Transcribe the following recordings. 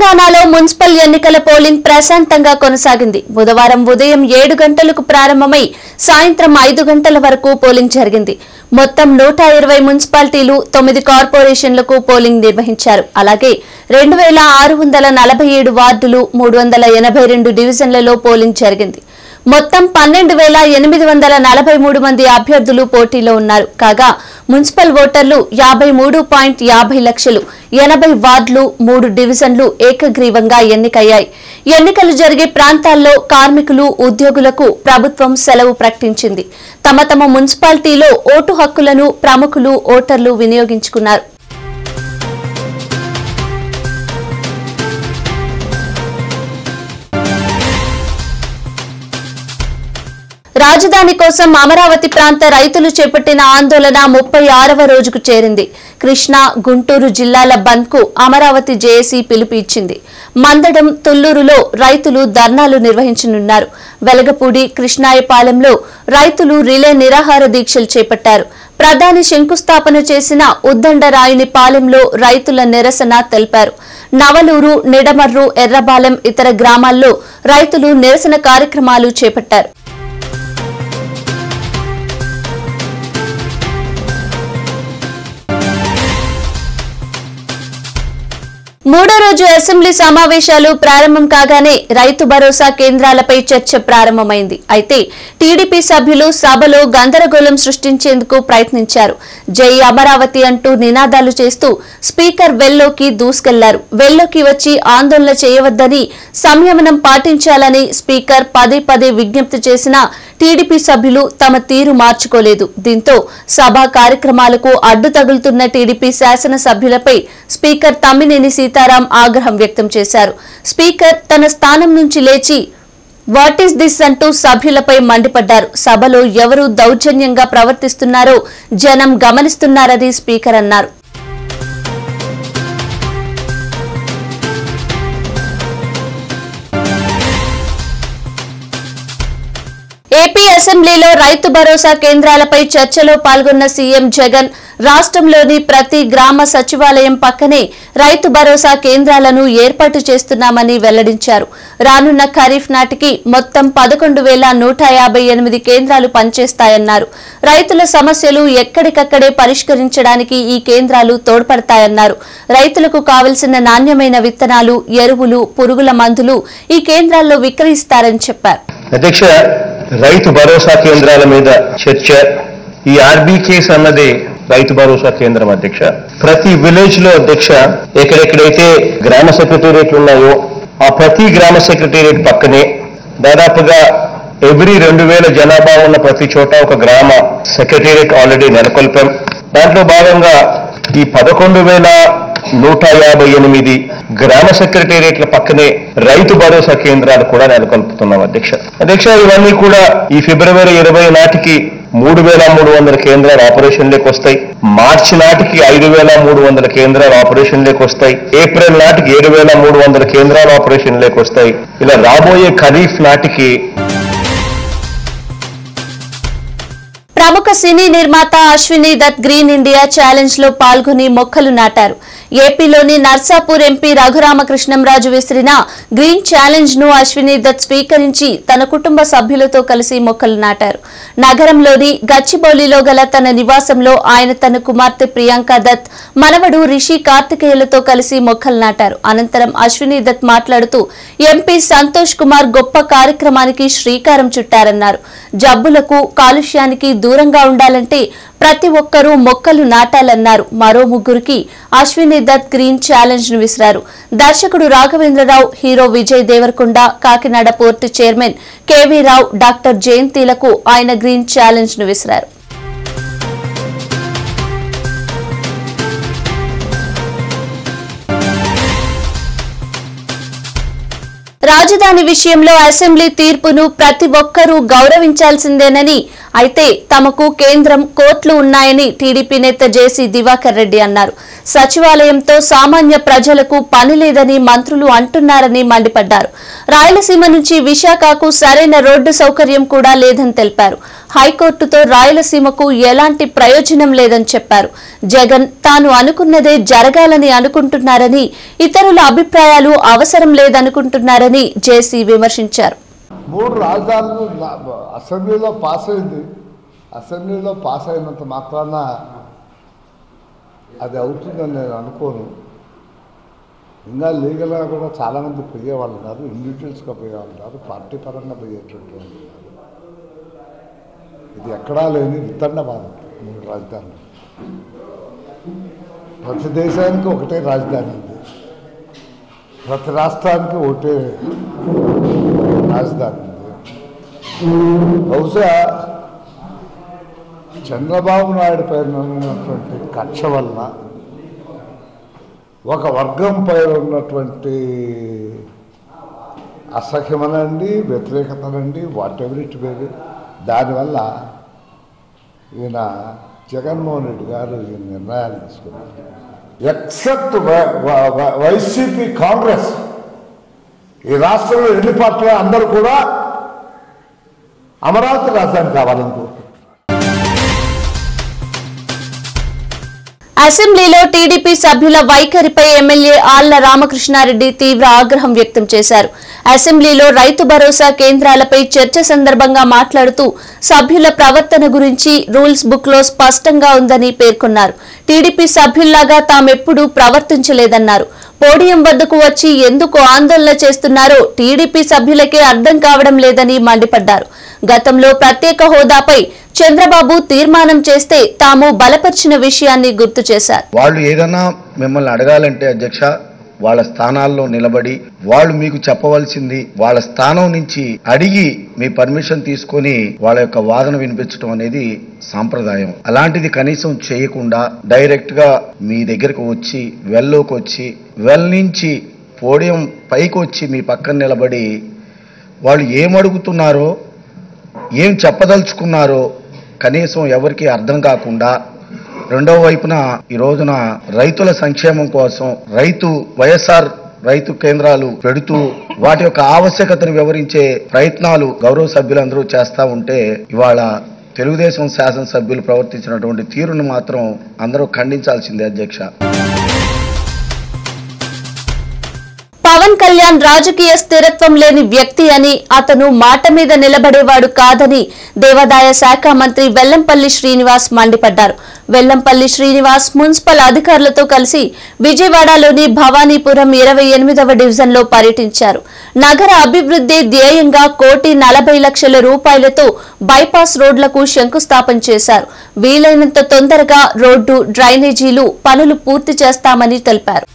తెలంగాణలో మున్సిపల్ ఎన్నికల పోలింగ్ ప్రశాంతంగా కొనసాగింది బుధవారం ఉదయం ఏడు గంటలకు ప్రారంభమై సాయంత్రం ఐదు గంటల వరకు పోలింగ్ జరిగింది మొత్తం నూట ఇరవై మున్సిపాలిటీలు తొమ్మిది కార్పొరేషన్లకు పోలింగ్ నిర్వహించారు అలాగే రెండు వేల ఆరు వందల నలభై ఏడు వార్డులు మూడు వందల ఎనభై రెండు డివిజన్లలో పోలింగ్ జరిగింది మొత్తం పన్నెండు వేల ఎనిమిది వందల నలభై మూడు మంది అభ్యర్థులు పోటీలో ఉన్నారు కాగా మున్సిపల్ ఓటర్లు యాభై మూడు పాయింట్ యాభై లక్షలు ఎనభై వార్డులు మూడు డివిజన్లు ఏకగ్రీవంగా ఎన్నికయ్యాయి ఎన్నికలు జరిగే ప్రాంతాల్లో కార్మికులు ఉద్యోగులకు ప్రభుత్వం సెలవు ప్రకటించింది తమ తమ మున్సిపాలిటీలో ఓటు హక్కులను ప్రముఖులు ఓటర్లు వినియోగించుకున్నారు రాజధాని కోసం అమరావతి ప్రాంత రైతులు చేపట్టిన ఆందోళన ముప్పై ఆరవ రోజుకు చేరింది కృష్ణా గుంటూరు జిల్లాల బంద్ కు అమరావతి జేఏసీ పిలుపు ఇచ్చింది మందడం తుళ్లూరులో రైతులు ధర్నాలు నిర్వహించనున్నారు వెలగపూడి కృష్ణాయపాలెంలో రైతులు రిలే నిరాహార దీక్షలు చేపట్టారు ప్రధాని శంకుస్థాపన చేసిన ఉద్దండరాయుని పాలెంలో రైతుల నిరసన తెలిపారు నవలూరు నిడమర్రు ఎర్రబాలెం ఇతర గ్రామాల్లో రైతులు నిరసన కార్యక్రమాలు చేపట్టారు మూడో రోజు అసెంబ్లీ సమావేశాలు ప్రారంభం కాగానే రైతు భరోసా కేంద్రాలపై చర్చ ప్రారంభమైంది అయితే టీడీపీ సభ్యులు సభలో గందరగోళం సృష్టించేందుకు ప్రయత్నించారు జై అమరావతి అంటూ నినాదాలు చేస్తూ స్పీకర్ వెల్లోకి దూసుకెళ్లారు వెల్లోకి వచ్చి ఆందోళన చేయవద్దని సంయమనం పాటించాలని స్పీకర్ పదే పదే విజ్ఞప్తి చేసినా టీడీపీ సభ్యులు తమ తీరు మార్చుకోలేదు దీంతో సభా కార్యక్రమాలకు అడ్డు తగులుతున్న టీడీపీ శాసనసభ్యులపై స్పీకర్ తమ్మినేని సీతారాం ఆగ్రహం వ్యక్తం చేశారు స్పీకర్ తన స్థానం నుంచి లేచి వాట్ ఈస్ దిస్ అంటూ సభ్యులపై మండిపడ్డారు సభలో ఎవరు దౌర్జన్యంగా ప్రవర్తిస్తున్నారో జనం గమనిస్తున్నారని స్పీకర్ అన్నారు ఏపీ అసెంబ్లీలో రైతు భరోసా కేంద్రాలపై చర్చలో పాల్గొన్న సీఎం జగన్ రాష్ట్రంలోని ప్రతి గ్రామ సచివాలయం పక్కనే రైతు భరోసా కేంద్రాలను ఏర్పాటు చేస్తున్నామని వెల్లడించారు రానున్న ఖరీఫ్ నాటికి మొత్తం పదకొండు వేల నూట యాభై ఎనిమిది కేంద్రాలు పనిచేస్తాయన్నారు రైతుల సమస్యలు ఎక్కడికక్కడే పరిష్కరించడానికి ఈ కేంద్రాలు తోడ్పడతాయన్నారు రైతులకు కావలసిన నాణ్యమైన విత్తనాలు ఎరువులు పురుగుల మందులు ఈ కేంద్రాల్లో విక్రయిస్తారని చెప్పారు అధ్యక్ష రైతు భరోసా కేంద్రాల మీద చర్చ ఈ ఆర్బీకేస్ అన్నది రైతు భరోసా కేంద్రం అధ్యక్ష ప్రతి విలేజ్ లో అధ్యక్ష ఎక్కడెక్కడైతే గ్రామ సెక్రటేరియట్లు ఉన్నాయో ఆ ప్రతి గ్రామ సెక్రటేరియట్ పక్కనే దాదాపుగా ఎవ్రీ రెండు వేల జనాభా ఉన్న ప్రతి చోట ఒక గ్రామ సెక్రటేరియట్ ఆల్రెడీ నెలకొల్పాం దాంట్లో భాగంగా ఈ పదకొండు వేల నూట యాభై ఎనిమిది గ్రామ సెక్రటేరియట్ల పక్కనే రైతు భరోసా కేంద్రాలు కూడా నెలకొల్పుతున్నాం అధ్యక్ష అధ్యక్ష ఇవన్నీ కూడా ఈ ఫిబ్రవరి ఇరవై నాటికి మూడు వేల మూడు వందల కేంద్రాలు ఆపరేషన్లోకి వస్తాయి మార్చి నాటికి ఐదు వేల మూడు వందల కేంద్రాలు ఆపరేషన్లోకి వస్తాయి ఏప్రిల్ నాటికి ఏడు వేల మూడు వందల కేంద్రాలు ఆపరేషన్లోకి వస్తాయి ఇలా రాబోయే ఖరీఫ్ నాటికి ప్రముఖ సినీ నిర్మాత Ashwini Dutt green India challenge లో పాల్గొని మొక్కలు నాటారు ఏపీలోని నర్సాపూర్ ఎంపీ రఘురామకృష్ణంరాజు విసిరిన గ్రీన్ ఛాలెంజ్ ను అశ్విని దత్ స్వీకరించి తన కుటుంబ సభ్యులతో కలిసి మొక్కలు నాటారు నగరంలోని గచ్చిబౌలిలో గల తన నివాసంలో ఆయన తన కుమార్తె ప్రియాంక దత్ మనవడు రిషి కార్తికేయులతో కలిసి మొక్కలు నాటారు అనంతరం అశ్విని దత్ మాట్లాడుతూ ఎంపీ సంతోష్ కుమార్ గొప్ప కార్యక్రమానికి శ్రీకారం చుట్టారన్నారు జబ్బులకు కాలుష్యానికి దూరంగా ఉండాలంటే ప్రతి ఒక్కరూ మొక్కలు నాటాలన్నారు మరో ముగ్గురికి అశ్విని దత్ గ్రీన్ ఛాలెంజ్ ను విసిరారు దర్శకుడు Raghavendra Rao hero Vijay Devarakonda Kakinada port chairman KV Rao doctor జయంతిలకు ఆయన గ్రీన్ ఛాలెంజ్ ను విసిరారు రాజధాని విషయంలో అసెంబ్లీ తీర్పును ప్రతి ఒక్కరూ గౌరవించాల్సిందేనని అయితే తమకు కేంద్రం కోర్టులు ఉన్నాయని టీడీపీ నేత జేసీ దివాకర్ రెడ్డి అన్నారు సచివాలయంతో సామాన్య ప్రజలకు పని లేదని మంత్రులు అంటున్నారని మండిపడ్డారు రాయలసీమ నుంచి విశాఖకు సరైన రోడ్డు సౌకర్యం కూడా లేదని తెలిపారు హైకోర్టుతో రాయలసీమకు ఎలాంటి ప్రయోజనం లేదని చెప్పారు జగన్ తాను అనుకున్నదే జరగాలని అనుకుంటున్నారని ఇతరుల అభిప్రాయాలు అవసరం లేదనుకుంటున్నారని జేసీ విమర్శించారు మూడు రాజధానులు నా- అసెంబ్లీలో పాస్ అయింది అసెంబ్లీలో పాస్ అయినంత మాత్రాన అది అవుతుందని నేను అనుకోను ఇంకా లీగల్గా కూడా చాలామంది పోయే వాళ్ళు ఉన్నారు ఇండివిజువల్స్గా పోయే వాళ్ళు ఉన్నారు పార్టీ పరంగా పోయేటువంటి వాళ్ళు ఉన్నారు ఇది ఎక్కడా లేని వితండవాదం మూడు రాజధానులు ప్రతి దేశానికి ఒకటే రాజధాని ఉంది ప్రతి రాష్ట్రానికి ఒకటే రాజధాని ఉంది బహుశా చంద్రబాబు నాయుడు పైన ఉన్నటువంటి కక్ష వలన ఒక వర్గం పైన ఉన్నటువంటి అసహ్యమనండి వ్యతిరేకతనండి వాట్ ఎవర్ ఇట్ మేబీ దానివల్ల ఈయన జగన్మోహన్ రెడ్డి గారు ఈ నిర్ణయాలు తీసుకున్నారు ఎక్సెప్ట్ వైసీపీ కాంగ్రెస్ ఈ రాష్ట్రంలో ఎన్ని పార్టీలు అందరూ కూడా అమరావతి రాజధాని కావాలనుకుంటున్నారు అసెంబ్లీలో టీడీపీ సభ్యుల వైఖరిపై ఎమ్మెల్యే ఆళ్ల రామకృష్ణారెడ్డి తీవ్ర ఆగ్రహం వ్యక్తం చేశారు అసెంబ్లీలో రైతు భరోసా కేంద్రాలపై చర్చ సందర్భంగా మాట్లాడుతూ సభ్యుల ప్రవర్తన గురించి రూల్స్ బుక్ లో స్పష్టంగా ఉందని పేర్కొన్నారు టీడీపీ సభ్యుల్లాగా తామెప్పుడూ ప్రవర్తించలేదన్నారు పోడియం వద్దకు వచ్చి ఎందుకు ఆందోళన చేస్తున్నారో టీడీపీ సభ్యులకే అర్థం కావడం లేదని మండిపడ్డారు గతంలో ప్రత్యేక హోదాపై చంద్రబాబు తీర్మానం చేస్తే తాము బలపరిచిన విషయాన్ని గుర్తు చేశారు వాళ్ళు ఏదన్నా మిమ్మల్ని అడగాలంటే అధ్యక్ష వాళ్ళ స్థానాల్లో నిలబడి వాళ్ళు మీకు చెప్పవలసింది వాళ్ళ స్థానం నుంచి అడిగి మీ పర్మిషన్ తీసుకొని వాళ్ళ యొక్క వాదన వినిపించడం అనేది సాంప్రదాయం అలాంటిది కనీసం చేయకుండా డైరెక్ట్ గా మీ దగ్గరకు వచ్చి వెల్లోకి వచ్చి వెల్ నుంచి పోడియం పైకి వచ్చి మీ పక్కన నిలబడి వాళ్ళు ఏం అడుగుతున్నారో ఏం చెప్పదలుచుకున్నారో కనీసం ఎవరికి అర్థం కాకుండా రెండవ వైపున ఈ రోజున రైతుల సంక్షేమం కోసం రైతు వైఎస్ఆర్ రైతు కేంద్రాలు పెడుతూ వాటి యొక్క ఆవశ్యకతను వివరించే ప్రయత్నాలు గౌరవ సభ్యులందరూ చేస్తా ఉంటే ఇవాళ తెలుగుదేశం శాసనసభ్యులు ప్రవర్తించినటువంటి తీరును మాత్రం అందరూ ఖండించాల్సిందే అధ్యక్ష పవన్ కళ్యాణ్ రాజకీయ స్థిరత్వం లేని వ్యక్తి అని అతను మాట మీద నిలబడేవాడు కాదని దేవాదాయ శాఖ మంత్రి వెల్లంపల్లి శ్రీనివాస్ మండిపడ్డారు వెల్లంపల్లి శ్రీనివాస్ మున్సిపల్ అధికారులతో కలిసి విజయవాడలోని భవానీపురం ఇరవై ఎనిమిదవ డివిజన్లో పర్యటించారు నగర అభివృద్ధి ధ్యేయంగా కోటి నలభై లక్షల రూపాయలతో బైపాస్ రోడ్లకు శంకుస్థాపన చేశారు వీలైనంత తొందరగా రోడ్డు డ్రైనేజీలు పనులు పూర్తి చేస్తామని తెలిపారు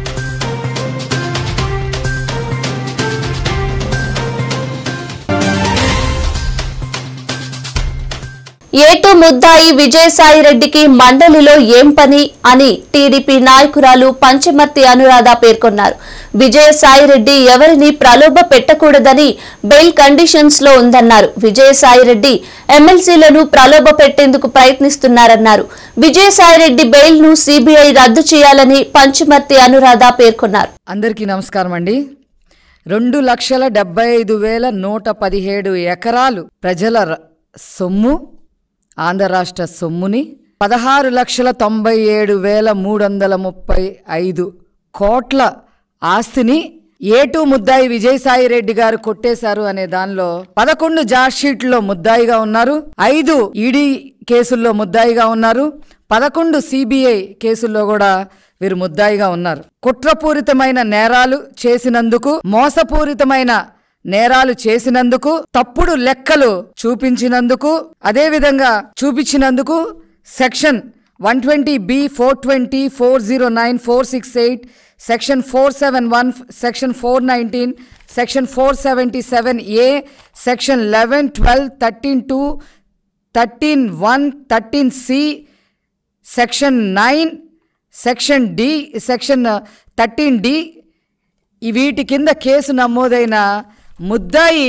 ఏటు ముద్దాయి విజయసాయిరెడ్డికి మండలిలో ఏం పని అని టీడీపీ నాయకురాలు పంచమర్తి అనురాధ పేర్కొన్నారు విజయసాయిరెడ్డి ఎవరిని ప్రలోభ పెట్టకూడదని బెయిల్ కండిషన్స్ లో ఉందన్నారు విజయసాయిరెడ్డి ఎమ్మెల్సీలను ప్రలోభ పెట్టేందుకు ప్రయత్నిస్తున్నారన్నారు విజయసాయిరెడ్డి బెయిల్ ను సీబీఐ రద్దు చేయాలని పంచమర్తి అనురాధ పేర్కొన్నారు అందరికీ నమస్కారం అండి రెండు లక్షల డెబ్బై ఐదు వేల నూట పదిహేడు ఎకరాలు ప్రజల ర- సొమ్ము ఆంధ్ర రాష్ట్ర సొమ్ముని పదహారు లక్షల తొంభై ఏడు వేల మూడు వందల ముప్పై ఐదు కోట్ల ఆస్తిని ఏటు ముద్దాయి విజయసాయి రెడ్డి గారు కొట్టేశారు అనే దానిలో పదకొండు జార్జ్ షీట్లో ముద్దాయిగా ఉన్నారు ఐదు ఈడీ కేసుల్లో ముద్దాయిగా ఉన్నారు పదకొండు సిబిఐ కేసుల్లో కూడా వీరు ముద్దాయిగా ఉన్నారు కుట్రపూరితమైన నేరాలు చేసినందుకు మోసపూరితమైన నేరాలు చేసినందుకు తప్పుడు లెక్కలు చూపించినందుకు అదేవిధంగా చూపించినందుకు section one twenty B four twenty four zero nine four six eight section four seven one section four nineteen section four seventy seven A section eleven twelve thirteen two thirteen one thirteen C section nine section D section thirteen D E వీటి కింద case నమోదైన ముద్దాయి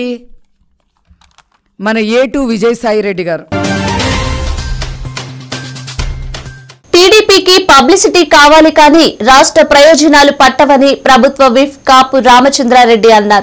మన ఏటు విజయసాయి రెడ్డి గారు టీడీపీకి publicity కావాలి కానీ రాష్ట్ర ప్రయోజనాలు పట్టవని ప్రభుత్వ విప్ కాపు రామచంద్రారెడ్డి అన్నారు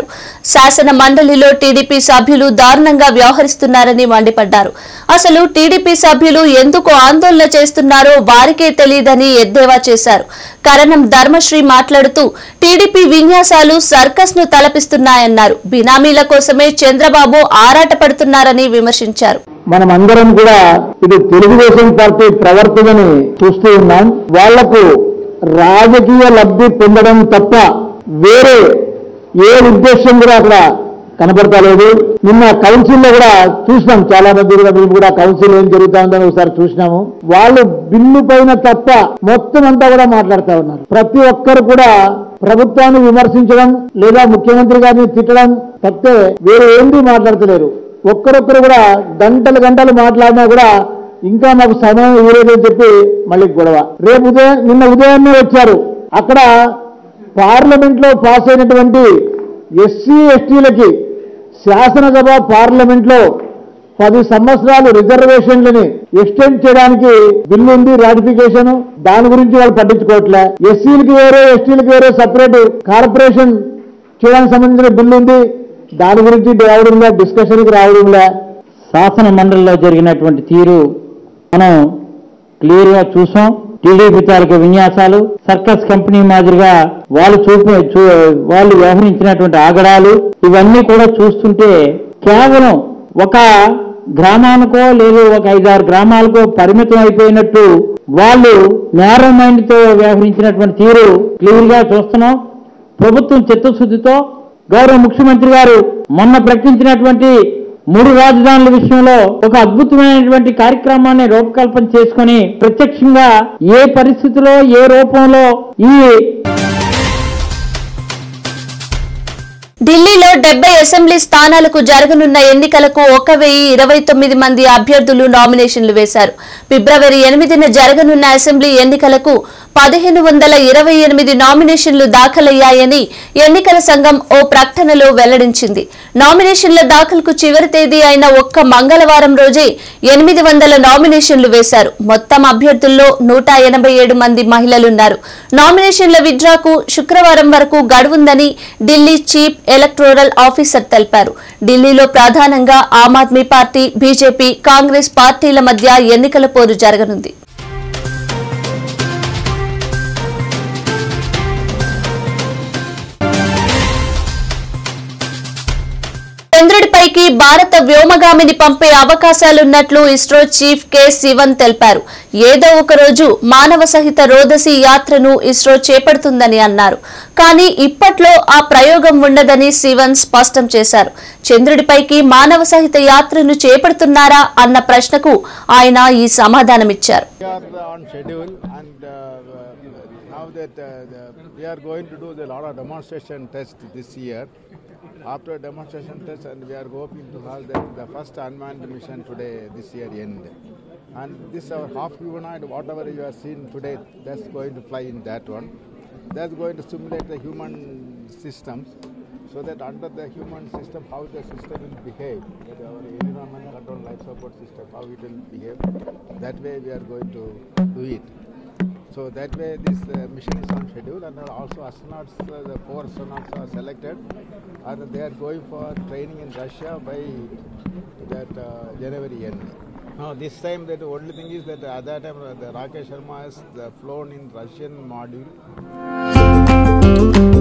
శాసన మండలిలో టీడీపీ సభ్యులు దారుణంగా వ్యవహరిస్తున్నారని మండిపడ్డారు అసలు టీడీపీ సభ్యులు ఎందుకు ఆందోళన చేస్తున్నారో వారికే తెలియదని ఎద్దేవా చేశారు కరణం ధర్మశ్రీ మాట్లాడుతూ టీడీపీ విన్యాసాలు సర్కస్ ను తలపిస్తున్నాయన్నారు బినామీల కోసమే చంద్రబాబు ఆరాటపడుతున్నారని విమర్శించారు మనం అందరం కూడా ఇది తెలుగుదేశం పార్టీ ప్రవర్తనని చూస్తూ ఉన్నాం వాళ్లకు రాజకీయ లబ్ధి పొందడం తప్ప వేరే ఏ ఉద్దేశం కూడా అక్కడ కనపడతలేదు నిన్న కౌన్సిల్లో కూడా చూసినాం చాలా మంది కూడా మేము కూడా కౌన్సిల్ ఏం జరుగుతా ఉందని ఒకసారి చూసినాము వాళ్ళు బిల్లు పైన తప్ప మొత్తం అంతా కూడా మాట్లాడుతూ ఉన్నారు ప్రతి ఒక్కరు కూడా ప్రభుత్వాన్ని విమర్శించడం లేదా ముఖ్యమంత్రి గారిని తిట్టడం తప్పితే వేరే ఏంటి మాట్లాడతలేరు ఒక్కరొక్కరు కూడా గంటలు గంటలు మాట్లాడినా కూడా ఇంకా మాకు సమయం ఇవ్వలేదని చెప్పి మళ్ళీ గొడవ రేపు ఉదయం నిన్న ఉదయాన్నే వచ్చారు అక్కడ పార్లమెంట్ లో పాస్ అయినటువంటి ఎస్సీ ఎస్టీలకి శాసనసభ పార్లమెంట్ లో పది సంవత్సరాలు రిజర్వేషన్లని ఎక్స్టెండ్ చేయడానికి బిల్లు ఉంది రాటిఫికేషన్ దాని గురించి వాళ్ళు పట్టించుకోవట్లే ఎస్సీలకి వేరే ఎస్టీలకి వేరే సపరేట్ కార్పొరేషన్ చేయడానికి సంబంధించిన బిల్లు ఉంది దాని గురించి రావడంలే డిస్కషన్కి రావడంలే శాసన మండలిలో జరిగినటువంటి తీరు మనం క్లియర్ గా చూసాం టీడీపీ తాలూకు విన్యాసాలు సర్కస్ కంపెనీ మాదిరిగా వాళ్ళు చూపి చూ- వాళ్ళు వ్యవహరించినటువంటి ఆగడాలు ఇవన్నీ కూడా చూస్తుంటే కేవలం ఒక గ్రామానికో లేదు ఒక ఐదారు గ్రామాలకో పరిమితం అయిపోయినట్టు వాళ్ళు నేర మైండ్ తో వ్యవహరించినటువంటి తీరు క్లియర్ గా చూస్తున్నాం ప్రభుత్వం చిత్తశుద్ధితో గౌరవ ముఖ్యమంత్రి గారు మొన్న ప్రకటించినటువంటి మూడు రాజధానుల విషయంలో ఒక అద్భుతమైనటువంటి కార్యక్రమాన్ని రూపకల్పన చేసుకొని ప్రత్యక్షంగా ఏ పరిస్థితిలో ఏ రూపంలో ఈ ఢిల్లీలో డెబ్బై అసెంబ్లీ స్థానాలకు జరగనున్న ఎన్నికలకు ఒక వెయ్యి ఇరవై తొమ్మిది మంది అభ్యర్థులు నామినేషన్లు వేశారు ఫిబ్రవరి ఎనిమిదిన జరగనున్న అసెంబ్లీ ఎన్నికలకు పదిహేను వందల ఇరవై ఎనిమిది నామినేషన్లు దాఖలయ్యాయని ఎన్నికల సంఘం ఓ ప్రకటనలో వెల్లడించింది నామినేషన్ల దాఖలుకు చివరి తేదీ అయిన ఒక్క మంగళవారం రోజే ఎనిమిది వందల నామినేషన్లు వేశారు మొత్తం అభ్యర్థుల్లో నూట ఎనభై ఏడు మంది మహిళలున్నారు నామినేషన్ల విడ్రాకు శుక్రవారం వరకు గడువుందని ఢిల్లీ చీఫ్ ఎలక్టోరల్ ఆఫీసర్ తెలిపారు ఢిల్లీలో ప్రధానంగా ఆమ్ ఆద్మీ పార్టీ బీజేపీ కాంగ్రెస్ పార్టీల మధ్య ఎన్నికల పోరు జరగనుంది చంద్రుడిపైకి భారత వ్యోమగామిని పంపే అవకాశాలున్నట్లు ఇస్రో చీఫ్ కె శివన్ తెలిపారు ఏదో ఒక రోజు మానవ సహిత రోదసి యాత్రను ఇస్రో చేపడుతుందని అన్నారు కానీ ఇప్పట్లో ఆ ప్రయోగం ఉండదని శివన్ స్పష్టం చేశారు చంద్రుడిపైకి మానవ సహిత యాత్రను చేపడుతున్నారా అన్న ప్రశ్నకు ఆయన ఈ సమాధానమిచ్చారు We are on schedule and uh, now that uh, the, we are going to do the lot of demonstration test this year. After demonstration test and we are hoping to have the, the first unmanned mission today this year end. And this our half humanoid, whatever you are seeing today, that's going to fly in that one. That's going to simulate the human systems so that under the human system, how the system will behave, that our environment control life support system, how it will behave. That way we are going to do it. So that way this uh, mission is on schedule and also astronauts, uh, the four astronauts are selected and they are going for training in Russia by that uh, January end. Now this time that the only thing is that at that time uh, the Rakesh Sharma has uh, flown in Russian module